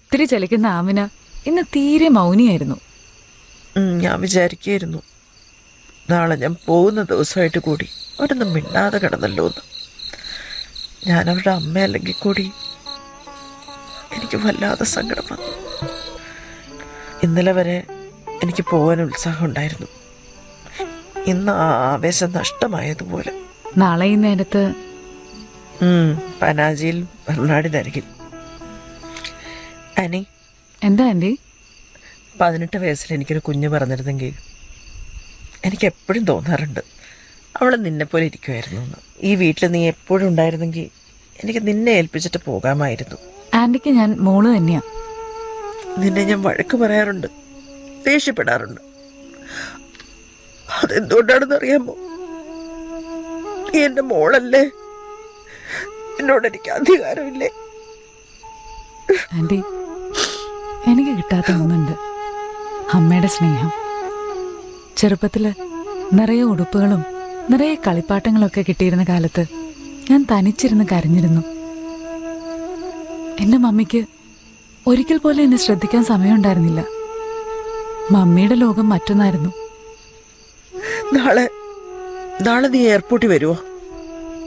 ഒത്തിരി ചലിക്കുന്ന ആമിന ഇന്ന് തീരെ മൗനിയായിരുന്നു ഉം, ഞാൻ വിചാരിക്കുകയായിരുന്നു നാളെ ഞാൻ പോകുന്ന ദിവസമായിട്ട് കൂടി അവരൊന്നും മിണ്ടാതെ കിടന്നല്ലോ എന്ന് ഞാൻ അവരുടെ അമ്മ അല്ലെങ്കിൽ കൂടി എനിക്ക് വല്ലാതെ സങ്കടം വന്നു ഇന്നലെ വരെ എനിക്ക് പോകാൻ ഉത്സാഹം ഉണ്ടായിരുന്നു ഇന്ന് ആ ആവേശം നഷ്ടമായതുപോലെ നാളെ ഈ നേരത്ത് ഉം, പനാജിയിൽ ബർണാടിനരികിൽ അനി എന്താ ആന്റി പതിനെട്ട് വയസ്സിൽ എനിക്കൊരു കുഞ്ഞ് പറഞ്ഞിരുന്നെങ്കിൽ എനിക്ക് എപ്പോഴും തോന്നാറുണ്ട് അവൾ നിന്നെപ്പോലെ ഇരിക്കുമായിരുന്നു എന്ന് ഈ വീട്ടിൽ നീ എപ്പോഴും ഉണ്ടായിരുന്നെങ്കിൽ എനിക്ക് നിന്നെ ഏൽപ്പിച്ചിട്ട് പോകാമായിരുന്നു ആന്റിക്ക് ഞാൻ മോള് തന്നെയാ നിന്നെ ഞാൻ വഴക്ക് പറയാറുണ്ട് ദേഷ്യപ്പെടാറുണ്ട് അതെന്തുകൊണ്ടാണെന്ന് അറിയാമോ നീ എൻ്റെ മോളല്ലേ എന്നോട് എനിക്ക് അധികാരമില്ലേ ആന്റി എനിക്ക് കിട്ടാത്ത ഒന്നുണ്ട് അമ്മയുടെ സ്നേഹം ചെറുപ്പത്തില് നിറയെ ഉടുപ്പുകളും നിറയെ കളിപ്പാട്ടങ്ങളൊക്കെ കിട്ടിയിരുന്ന കാലത്ത് ഞാൻ തനിച്ചിരുന്ന് കരഞ്ഞിരുന്നു എന്റെ മമ്മിക്ക് ഒരിക്കൽ പോലും എന്നെ ശ്രദ്ധിക്കാൻ സമയമുണ്ടായിരുന്നില്ല മമ്മിയുടെ ലോകം മറ്റൊന്നായിരുന്നു നാളെ നാളെ നീ എയർപോർട്ടിൽ വരുമോ